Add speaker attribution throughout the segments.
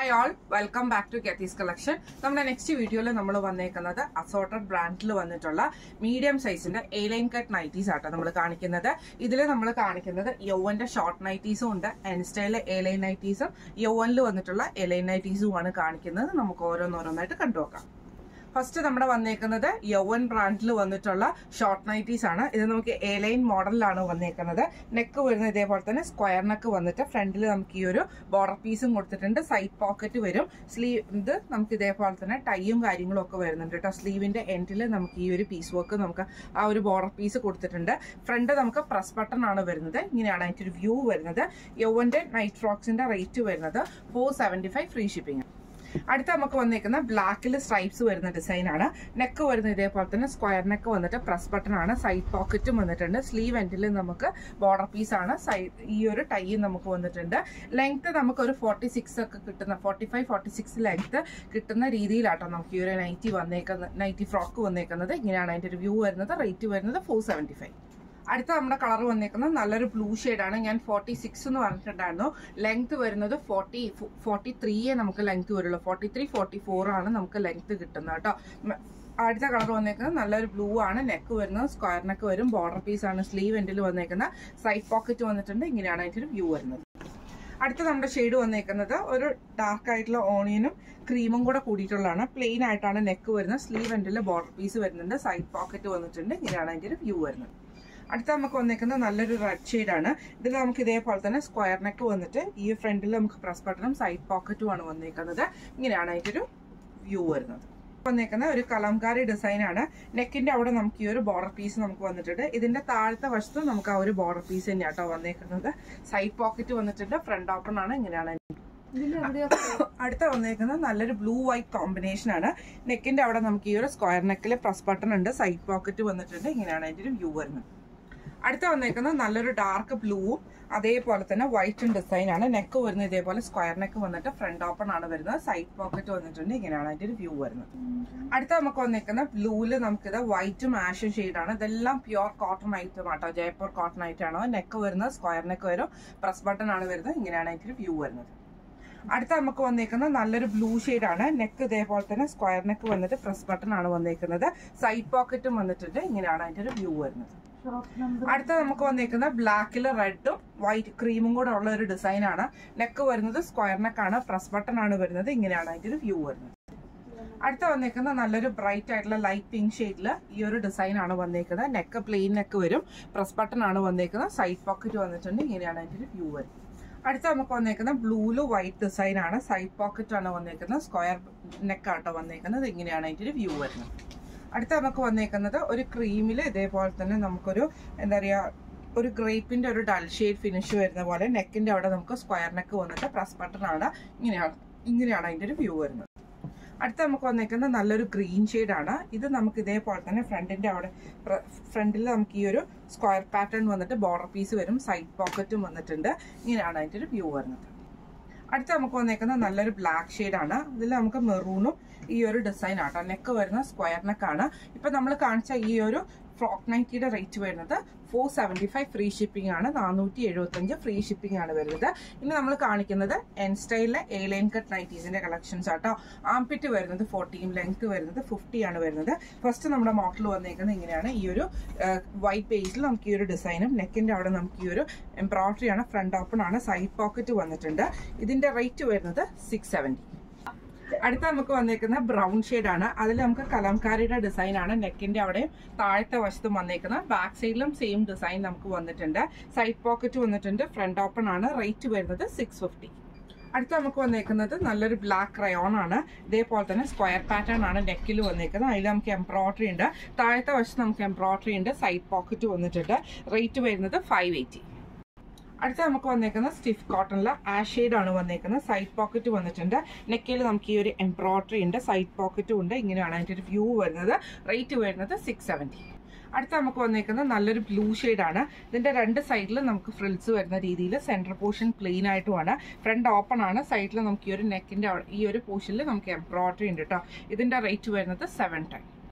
Speaker 1: hi all welcome back to Gethees collection നമ്മുടെ next വീഡിയോയിൽ നമ്മൾ വന്നേക്കുന്നത് അസോർട്ടഡ് ബ്രാൻഡിൽ വന്നിട്ടുള്ള മീഡിയം സൈസിന്റെ എ ലൈൻ കട്ട് നൈറ്റീസ് ആട്ടോ നമ്മൾ കാണിക്കുന്നത് ഇതിൽ നമ്മൾ കാണിക്കുന്നത് യൗവന്റെ ഷോർട്ട് നൈറ്റീസും ഉണ്ട് എൻസ്റ്റൈലിലെ എ ലൈൻ നൈറ്റീസും യൗവനിൽ വന്നിട്ടുള്ള എ ലൈൻ നൈറ്റീസും ആണ് കാണിക്കുന്നത് നമുക്ക് ഓരോന്നോരോന്നായിട്ട് കണ്ടുനോക്കാം ഫസ്റ്റ് നമ്മുടെ വന്നേക്കുന്നത് യൗവൻ ബ്രാൻഡിൽ വന്നിട്ടുള്ള ഷോർട്ട് നൈറ്റീസ് ആണ് ഇത് നമുക്ക് എ ലൈൻ മോഡലിലാണ് വന്നേക്കുന്നത് നെക്ക് വരുന്നത് ഇതേപോലെ തന്നെ സ്ക്വയർ നെക്ക് വന്നിട്ട് ഫ്രണ്ടിൽ നമുക്ക് ഈ ഒരു ബോർഡർ പീസും കൊടുത്തിട്ടുണ്ട് സൈഡ് പോക്കറ്റ് വരും സ്ലീവ് ഇത് നമുക്ക് ഇതേപോലെ തന്നെ ടൈയും കാര്യങ്ങളും ഒക്കെ വരുന്നുണ്ട് കേട്ടോ സ്ലീവിന്റെ എൻഡിൽ നമുക്ക് ഈ ഒരു പീസ് വർക്ക് നമുക്ക് ആ ഒരു ബോർഡർ പീസ് കൊടുത്തിട്ടുണ്ട് ഫ്രണ്ട് നമുക്ക് പ്രസ് ബട്ടൺ ആണ് വരുന്നത് ഇങ്ങനെയാണ് അതിന്റെ ഒരു വ്യൂ വരുന്നത് യൗവന്റെ നൈറ്റ് ഫ്രോക്സിന്റെ റേറ്റ് വരുന്നത് four seventy five free shipping അടുത്ത നമുക്ക് വന്നേക്കുന്ന ബ്ലാക്കിൽ സ്ട്രൈപ്സ് വരുന്ന ഡിസൈൻ ആണ് നെക്ക് വരുന്ന ഇതേപോലെ തന്നെ സ്ക്വയർ നെക്ക് വന്നിട്ട് പ്രസ് ബട്ടൺ ആണ് സൈഡ് പോക്കറ്റും വന്നിട്ടുണ്ട് സ്ലീവ് എൻഡിൽ നമുക്ക് ബോർഡർ പീസ് ആണ് സൈഡ് ഈ ഒരു ടൈ നമുക്ക് വന്നിട്ടുണ്ട് ലെങ്ത് നമുക്ക് ഒരു ഫോർട്ടി സിക്സ് ഒക്കെ കിട്ടുന്ന forty five forty six length കിട്ടുന്ന രീതിയിലാട്ടോ നമുക്ക് ഈ ഒരു നൈറ്റി വന്നേക്കുന്നത് നൈറ്റി ഫ്രോക്ക് വന്നേക്കുന്നത് ഇങ്ങനെയാണ് അതിന്റെ ഒരു വ്യൂ വരുന്നത് റേറ്റ് വരുന്നത് ഫോർ സെവന്റി ഫൈവ് അടുത്ത നമ്മുടെ കളർ വന്നേക്കുന്നത് നല്ലൊരു ബ്ലൂ ആണ് ഞാൻ ഫോർട്ടി സിക്സ് എന്ന് പറഞ്ഞിട്ടുണ്ടായിരുന്നു ലെങ്ത് വരുന്നത് ഫോർട്ടി ഫോർട്ടി ത്രീയെ നമുക്ക് ലെങ്ത് വരുള്ളൂ ഫോർട്ടി ത്രീ ഫോർട്ടി ഫോർ ആണ് നമുക്ക് ലെങ്ത് കിട്ടുന്നത് കേട്ടോ അടുത്ത കളർ വന്നേക്കുന്നത് നല്ലൊരു ബ്ലൂ ആണ് നെക്ക് വരുന്നത് സ്ക്വയർ നെക്ക് വരും ബോർഡർ പീസ് ആണ് സ്ലീവ് എൻഡിൽ വന്നേക്കുന്ന സൈഡ് പോക്കറ്റ് വന്നിട്ടുണ്ട് ഇങ്ങനെയാണ് അതിന്റെ ഒരു വ്യൂ വരുന്നത് അടുത്ത നമ്മുടെ ഷെയ്ഡ് വന്നേക്കുന്നത് ഒരു ഡാർക്ക് ആയിട്ടുള്ള ഓണിയനും ക്രീമും കൂടെ കൂടിയിട്ടുള്ളതാണ് പ്ലെയിൻ ആയിട്ടാണ് നെക്ക് വരുന്നത് സ്ലീവ് എൻഡിൽ ബോർഡർ പീസ് വരുന്നുണ്ട് സൈഡ് പോക്കറ്റ് വന്നിട്ടുണ്ട് ഇങ്ങനെയാണ് അതിന്റെ ഒരു വ്യൂ വരുന്നത് അടുത്ത നമുക്ക് വന്നേക്കുന്നത് നല്ലൊരു റെഡ് ഷെയ്ഡാണ് ഇതിൽ നമുക്ക് ഇതേപോലെ തന്നെ സ്ക്വയർ നെക്ക് വന്നിട്ട് ഈ ഫ്രണ്ടിൽ നമുക്ക് പ്രസ് ബട്ടണും സൈഡ് പോക്കറ്റും ആണ് വന്നേക്കുന്നത് ഇങ്ങനെയാണ് അതിന്റെ ഒരു വ്യൂ വരുന്നത് വന്നേക്കുന്ന ഒരു കലംകാരി ഡിസൈൻ ആണ് നെക്കിന്റെ അവിടെ നമുക്ക് ഈ ഒരു ബോർഡർ പീസ് നമുക്ക് വന്നിട്ടുണ്ട് ഇതിന്റെ താഴത്തെ വശത്ത് നമുക്ക് ആ ഒരു ബോർഡർ പീസ് തന്നെയാട്ടോ വന്നേക്കുന്നത് സൈഡ് പോക്കറ്റ് വന്നിട്ടുണ്ട് ഫ്രണ്ട് ഓപ്പൺ ആണ് ഇങ്ങനെയാണ് അടുത്ത വന്നേക്കുന്നത് നല്ലൊരു ബ്ലൂ വൈറ്റ് കോമ്പിനേഷൻ ആണ് നെക്കിന്റെ അവിടെ നമുക്ക് ഈ ഒരു സ്ക്വയർ നെക്കിൽ പ്രസ് ബട്ടൺ ഉണ്ട് സൈഡ് പോക്കറ്റ് വന്നിട്ടുണ്ട് ഇങ്ങനെയാണ് അതിന്റെ ഒരു വ്യൂ വരുന്നത് അടുത്ത വന്നേക്കുന്നത് നല്ലൊരു ഡാർക്ക് ബ്ലൂവും അതേപോലെ തന്നെ വൈറ്റും ഡിസൈൻ ആണ് നെക്ക് വരുന്നത് ഇതേപോലെ സ്ക്വയർ നെക്ക് വന്നിട്ട് ഫ്രണ്ട് ഓപ്പൺ ആണ് വരുന്നത് സൈഡ് പോക്കറ്റ് വന്നിട്ടുണ്ട് ഇങ്ങനെയാണ് അതിന്റെ ഒരു വ്യൂ വരുന്നത് അടുത്ത നമുക്ക് വന്നേക്കുന്ന ബ്ലൂവില് നമുക്കിത് വൈറ്റും ആഷും ഷെയ്ഡാണ് ഇതെല്ലാം പ്യുവർ കോട്ടൺ ഐറ്റം ആട്ടോ ജയ്പൂർ കോട്ടൺ ഐറ്റം ആണ് നെക്ക് വരുന്നത് സ്ക്വയർ നെക്ക് വരും പ്രസ് ബട്ടൺ ആണ് വരുന്നത് ഇങ്ങനെയാണ് അതിന്റെ ഒരു വ്യൂ വരുന്നത് അടുത്ത നമുക്ക് വന്നേക്കുന്നത് നല്ലൊരു ബ്ലൂ ആണ് നെക്ക് ഇതേപോലെ തന്നെ സ്ക്വയർ നെക്ക് വന്നിട്ട് പ്രസ് ബട്ടൺ ആണ് വന്നേക്കുന്നത് സൈഡ് പോക്കറ്റും വന്നിട്ടുണ്ട് ഇങ്ങനെയാണ് അതിന്റെ ഒരു വ്യൂ വരുന്നത് അടുത്ത നമുക്ക് വന്നേക്കുന്ന ബ്ലാക്കിൽ റെഡും വൈറ്റ് ക്രീമും കൂടെ ഉള്ള ഒരു ഡിസൈൻ ആണ് നെക്ക് വരുന്നത് സ്ക്വയർ നെക്കാണ് പ്രസ് ബട്ടൺ ആണ് വരുന്നത് ഇങ്ങനെയാണ് അതിന്റെ ഒരു വ്യൂ വരുന്നത് അടുത്ത വന്നേക്കുന്ന നല്ലൊരു ബ്രൈറ്റ് ആയിട്ടുള്ള ലൈറ്റ് പിങ്ക് ഷെയ്ഡിൽ ഈ ഒരു ഡിസൈൻ ആണ് വന്നേക്കുന്നത് നെക്ക് പ്ലെയിൻ നെക്ക് വരും പ്രസ് ബട്ടൺ ആണ് വന്നേക്കുന്നത് സൈഡ് പോക്കറ്റ് വന്നിട്ടുണ്ട് ഇങ്ങനെയാണ് അതിന്റെ ഒരു വ്യൂ വരുന്നത് അടുത്ത നമുക്ക് വന്നേക്കുന്ന ബ്ലൂല് വൈറ്റ് ഡിസൈൻ ആണ് സൈഡ് പോക്കറ്റ് ആണ് വന്നേക്കുന്നത് സ്ക്വയർ നെക്കാട്ടോ വന്നേക്കുന്നത് ഇങ്ങനെയാണ് അതിന്റെ ഒരു വ്യൂ വരുന്നത് അടുത്ത നമുക്ക് വന്നേക്കുന്നത് ഒരു ക്രീമിൽ ഇതേപോലെ തന്നെ നമുക്കൊരു എന്താ പറയുക ഒരു ഗ്രേപ്പിന്റെ ഒരു ഡൾ ഷെയ്ഡ് ഫിനിഷ് വരുന്ന പോലെ നെക്കിന്റെ അവിടെ നമുക്ക് സ്ക്വയർ നെക്ക് വന്നിട്ട് പ്രസ് ബട്ടൺ ആണ് ഇങ്ങനെയാണ് ഇങ്ങനെയാണ് അതിന്റെ ഒരു വ്യൂ വരുന്നത് അടുത്ത നമുക്ക് വന്നേക്കുന്നത് നല്ലൊരു ഗ്രീൻ ആണ് ഇത് നമുക്ക് ഇതേപോലെ തന്നെ ഫ്രണ്ടിന്റെ അവിടെ ഫ്രണ്ടിൽ നമുക്ക് ഈ ഒരു സ്ക്വയർ പാറ്റേൺ വന്നിട്ട് ബോർഡർ പീസ് വരും സൈഡ് പോക്കറ്റും വന്നിട്ടുണ്ട് ഇങ്ങനെയാണ് അതിന്റെ ഒരു വ്യൂ വരുന്നത് അടുത്ത നമുക്ക് വന്നേക്കുന്നത് നല്ലൊരു ബ്ലാക്ക് ആണ് ഇതിൽ നമുക്ക് മെറൂണും ഈ ഒരു ഡിസൈൻ ആട്ടോ നെക്ക് വരുന്ന സ്ക്വയർ നെക്കാണ് ഇപ്പൊ നമ്മൾ കാണിച്ച ഈ ഒരു ഫ്രോക്ക് നൈറ്റിയുടെ റേറ്റ് വരുന്നത് four seventy five free shipping ആണ് നാനൂറ്റി എഴുപത്തഞ്ച് ഫ്രീ ഷിപ്പിംഗ് ആണ് വരുന്നത് ഇനി നമ്മൾ കാണിക്കുന്നത് എൻ സ്റ്റൈലിലെ എ ലൈൻ കട്ട് നൈറ്റീസിന്റെ കളക്ഷൻസ് ആട്ടോ ആംപിറ്റ് വരുന്നത് ഫോർട്ടീൻ ലെങ്ത് വരുന്നത് ഫിഫ്റ്റി ആണ് വരുന്നത് ഫസ്റ്റ് നമ്മുടെ മോഡൽ വന്നേക്കുന്നത് ഇങ്ങനെയാണ് ഈ ഒരു വൈറ്റ് പേജിൽ നമുക്ക് ഈ ഒരു ഡിസൈനും നെക്കിന്റെ അവിടെ നമുക്ക് ഈ ഒരു എംബ്രോയിഡറി ആണ് ഫ്രണ്ട് ഓപ്പൺ ആണ് സൈഡ് പോക്കറ്റ് വന്നിട്ടുണ്ട് ഇതിന്റെ റേറ്റ് വരുന്നത് സിക്സ് സെവൻറ്റി അടുത്ത നമുക്ക് വന്നേക്കുന്ന ബ്രൗൺ ആണ് അതിൽ നമുക്ക് കലംകാരിയുടെ ഡിസൈൻ ആണ് നെക്കിന്റെ അവിടെ താഴത്തെ വശത്തും വന്നേക്കുന്നത് ബാക്ക് സൈഡിലും സെയിം ഡിസൈൻ നമുക്ക് വന്നിട്ടുണ്ട് സൈഡ് പോക്കറ്റ് വന്നിട്ടുണ്ട് ഫ്രണ്ട് ഓപ്പൺ ആണ് റേറ്റ് വരുന്നത് സിക്സ് ഫിഫ്റ്റി അടുത്ത നമുക്ക് വന്നേക്കുന്നത് നല്ലൊരു ബ്ലാക്ക് ക്രയോൺ ആണ് ഇതേപോലെ തന്നെ സ്ക്വയർ പാറ്റേൺ ആണ് നെക്കിൽ വന്നേക്കുന്നത് അതിൽ നമുക്ക് എംബ്രോയിഡറി ഉണ്ട് താഴത്തെ വശത്ത് നമുക്ക് എംബ്രോയിഡറി ഉണ്ട് സൈഡ് പോക്കറ്റ് വന്നിട്ടുണ്ട് റേറ്റ് വരുന്നത് ഫൈവ് എയ്റ്റി അടുത്ത നമുക്ക് വന്നേക്കുന്നത് സ്റ്റിഫ് കോട്ടണിൽ ആഷ് ആണ് വന്നേക്കുന്നത് സൈഡ് പോക്കറ്റ് വന്നിട്ടുണ്ട് നെക്കിൽ നമുക്ക് ഈ ഒരു എംബ്രോയിഡറി ഉണ്ട് സൈഡ് പോക്കറ്റും ഉണ്ട് ഇങ്ങനെയാണ് അതിൻ്റെ ഒരു വ്യൂ വരുന്നത് റേറ്റ് വരുന്നത് സിക്സ് സെവൻറ്റി അടുത്ത നമുക്ക് വന്നേക്കുന്നത് നല്ലൊരു ബ്ലൂ ആണ് ഇതിന്റെ രണ്ട് സൈഡിലും നമുക്ക് ഫ്രിൽസ് വരുന്ന രീതിയിൽ സെൻട്രൽ പോർഷൻ പ്ലെയിൻ ആയിട്ടുമാണ് ഫ്രണ്ട് ഓപ്പൺ ആണ് സൈഡിൽ നമുക്ക് ഈ ഒരു നെക്കിന്റെ ഈ ഒരു പോർഷനിൽ നമുക്ക് എംബ്രോയിഡറി ഉണ്ട് കേട്ടോ ഇതിന്റെ റേറ്റ് വരുന്നത് സെവൻ ടെൻ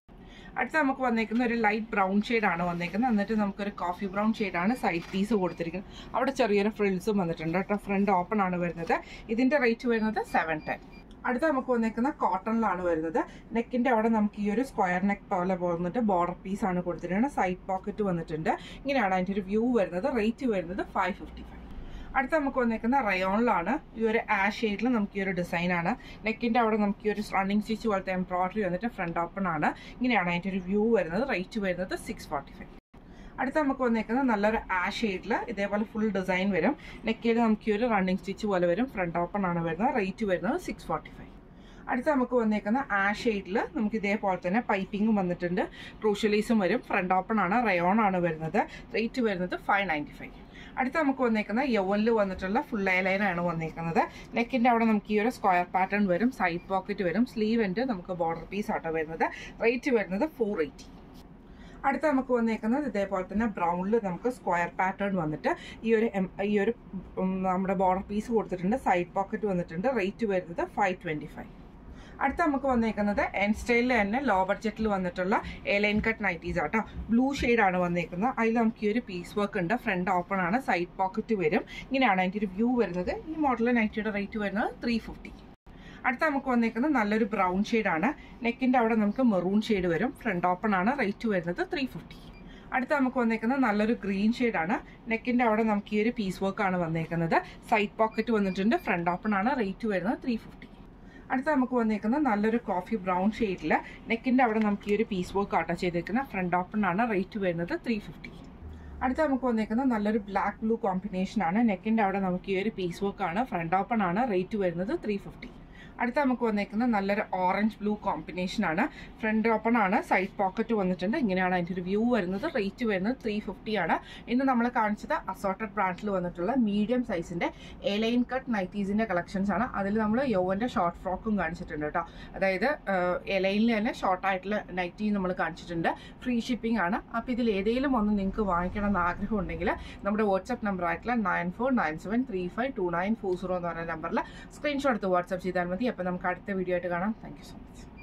Speaker 1: അടുത്ത നമുക്ക് വന്നേക്കുന്ന ഒരു ലൈറ്റ് ബ്രൗൺ ആണ് വന്നേക്കുന്നത് എന്നിട്ട് നമുക്കൊരു കോഫി ബ്രൗൺ ആണ് സൈഡ് പീസ് കൊടുത്തിരിക്കുന്നത് അവിടെ ചെറിയൊരു ഫ്രിൽസും വന്നിട്ടുണ്ട് കേട്ടോ ഫ്രണ്ട് ഓപ്പൺ ആണ് വരുന്നത് ഇതിന്റെ റേറ്റ് വരുന്നത് സെവൻ ടെൻ അടുത്ത നമുക്ക് വന്നേക്കുന്ന കോട്ടണിലാണ് വരുന്നത് നെക്കിന്റെ അവിടെ നമുക്ക് ഈ ഒരു സ്ക്വയർ നെക്ക് പോലെ വന്നിട്ട് ബോർഡർ പീസ് ആണ് കൊടുത്തിരിക്കുന്നത് സൈഡ് പോക്കറ്റ് വന്നിട്ടുണ്ട് ഇങ്ങനെയാണ് അതിന്റെ ഒരു വ്യൂ വരുന്നത് റേറ്റ് വരുന്നത് ഫൈവ് ഫിഫ്റ്റി ഫൈവ് അടുത്ത നമുക്ക് വന്നേക്കുന്ന റയോണിലാണ് ഈ ഒരു ആഷ് ഷെയ്ഡിൽ നമുക്ക് ഈ ഒരു ഡിസൈൻ ആണ് നെക്കിന്റെ അവിടെ നമുക്ക് ഈ ഒരു റണ്ണിങ് സ്റ്റിച്ച് പോലത്തെ എംബ്രോയിഡറി വന്നിട്ട് ഫ്രണ്ട് ഓപ്പൺ ആണ് ഇങ്ങനെയാണ് അതിന്റെ ഒരു വ്യൂ വരുന്നത് റേറ്റ് വരുന്നത് സിക്സ് ഫോർട്ടി ഫൈവ് അടുത്ത നമുക്ക് വന്നേക്കുന്നത് നല്ലൊരു ആഷ് ഷെയ്ഡിൽ ഇതേപോലെ ഫുൾ ഡിസൈൻ വരും നെക്കിൽ നമുക്ക് ഈ ഒരു റണ്ണിങ് സ്റ്റിച്ച് പോലെ വരും ഫ്രണ്ട് ഓപ്പൺ ആണ് വരുന്നത് റേറ്റ് വരുന്നത് സിക്സ് ഫോർട്ടി ഫൈവ് അടുത്ത നമുക്ക് വന്നേക്കുന്ന ആഷ് ഷെയ്ഡിൽ നമുക്ക് ഇതേപോലെ തന്നെ പൈപ്പിങ്ങും വന്നിട്ടുണ്ട് ക്രൂഷ്യലീസും വരും ഫ്രണ്ട് ഓപ്പൺ ആണ് റയോൺ ആണ് വരുന്നത് റേറ്റ് വരുന്നത് ഫൈവ് നയൻറ്റി ഫൈവ് അടുത്ത നമുക്ക് വന്നേക്കുന്ന യവനിൽ വന്നിട്ടുള്ള ഫുൾ ആണ് വന്നേക്കുന്നത് നെക്കിന്റെ അവിടെ നമുക്ക് ഈ ഒരു സ്ക്വയർ പാറ്റേൺ വരും സൈഡ് പോക്കറ്റ് വരും സ്ലീവ് എൻ്റെ നമുക്ക് ബോർഡർ പീസ് ആട്ടോ വരുന്നത് റേറ്റ് വരുന്നത് ഫോർ എയ്റ്റി അടുത്ത നമുക്ക് വന്നേക്കുന്നത് ഇതേപോലെ തന്നെ ബ്രൗണിൽ നമുക്ക് സ്ക്വയർ പാറ്റേൺ വന്നിട്ട് ഈ ഒരു എം- ഈ ഒരു ഉം, നമ്മുടെ ബോർഡർ പീസ് കൊടുത്തിട്ടുണ്ട് സൈഡ് പോക്കറ്റ് വന്നിട്ടുണ്ട് റേറ്റ് വരുന്നത് ഫൈവ് ട്വൻറ്റി ഫൈവ് അടുത്ത നമുക്ക് വന്നേക്കുന്നത് എൻ സ്റ്റൈലിൽ തന്നെ ലോ ബഡ്ജറ്റിൽ വന്നിട്ടുള്ള എലൈൻ കട്ട് നൈറ്റീസ് ആട്ടോ ബ്ലൂ ആണ് വന്നേക്കുന്നത് അതിൽ നമുക്ക് ഈ ഒരു പീസ് വർക്ക് ഉണ്ട് ഫ്രണ്ട് ഓപ്പൺ ആണ് സൈഡ് പോക്കറ്റ് വരും ഇങ്ങനെയാണ് അതിൻ്റെ ഒരു വ്യൂ വരുന്നത് ഈ മോഡൽ നൈറ്റിയുടെ റേറ്റ് വരുന്നത് ത്രീ ഫിഫ്റ്റി അടുത്ത നമുക്ക് വന്നേക്കുന്നത് നല്ലൊരു ബ്രൗൺ ആണ് നെക്കിന്റെ അവിടെ നമുക്ക് മെറൂൺ ഷെയ്ഡ് വരും ഫ്രണ്ട് ഓപ്പൺ ആണ് റേറ്റ് വരുന്നത് ത്രീ ഫിഫ്റ്റി അടുത്ത നമുക്ക് വന്നേക്കുന്നത് നല്ലൊരു ഗ്രീൻ ആണ് നെക്കിന്റെ അവിടെ നമുക്ക് ഈ ഒരു പീസ് വർക്ക് ആണ് വന്നേക്കുന്നത് സൈഡ് പോക്കറ്റ് വന്നിട്ടുണ്ട് ഫ്രണ്ട് ഓപ്പൺ ആണ് റേറ്റ് വരുന്നത് ത്രീ ഫിഫ്റ്റി അടുത്ത നമുക്ക് വന്നേക്കുന്നത് നല്ലൊരു കോഫി ബ്രൗൺ ഷെയ്ഡിൽ നെക്കിന്റെ അവിടെ നമുക്ക് ഈ ഒരു പീസ് വർക്ക് ആട്ടോ ചെയ്തേക്കുന്നത് ഫ്രണ്ട് ഓപ്പൺ ആണ് റേറ്റ് വരുന്നത് ത്രീ ഫിഫ്റ്റി അടുത്ത നമുക്ക് വന്നേക്കുന്നത് നല്ലൊരു ബ്ലാക്ക് ബ്ലൂ കോമ്പിനേഷൻ ആണ് നെക്കിന്റെ അവിടെ നമുക്ക് ഈ ഒരു പീസ് വർക്ക് ആണ് ഫ്രണ്ട് ഓപ്പൺ ആണ് റേറ്റ് വരുന്നത് ത്രീ ഫിഫ്റ്റി അടുത്ത നമുക്ക് വന്നേക്കുന്നത് നല്ലൊരു ഓറഞ്ച് ബ്ലൂ കോമ്പിനേഷൻ ആണ് ഫ്രണ്ട് ഓപ്പൺ ആണ് സൈഡ് പോക്കറ്റ് വന്നിട്ടുണ്ട് ഇങ്ങനെയാണ് അതിൻ്റെ ഒരു വ്യൂ വരുന്നത് റേറ്റ് വരുന്നത് ത്രീ ഫിഫ്റ്റി ആണ് ഇന്ന് നമ്മൾ കാണിച്ചത് അസോർട്ടഡ് ബ്രാൻഡിൽ വന്നിട്ടുള്ള മീഡിയം സൈസിന്റെ എലൈൻ കട്ട് നൈറ്റീസിന്റെ കളക്ഷൻസ് ആണ് അതിൽ നമ്മൾ യോവന്റെ ഷോർട്ട് ഫ്രോക്കും കാണിച്ചിട്ടുണ്ട് കേട്ടോ അതായത് എലൈനിൽ തന്നെ ഷോർട്ട് ആയിട്ടുള്ള നൈറ്റി നമ്മൾ കാണിച്ചിട്ടുണ്ട് ഫ്രീ ഷിപ്പിംഗ് ആണ് അപ്പോൾ ഇതിൽ ഏതെങ്കിലും ഒന്ന് നിങ്ങൾക്ക് വാങ്ങിക്കണം എന്ന് ആഗ്രഹം ഉണ്ടെങ്കിൽ നമ്മുടെ വാട്സ്ആപ്പ് നമ്പർ ആയിട്ടുള്ള nine four nine seven three five two nine four zero എന്ന് പറയുന്ന നമ്പറിൽ സ്ക്രീൻഷോട്ട് എടുത്ത് വാട്സ്ആപ്പ് ചെയ്താൽ മതി അപ്പോൾ നമുക്ക് അടുത്ത വീഡിയോ ആയിട്ട് കാണാം താങ്ക് യു സോ മച്ച്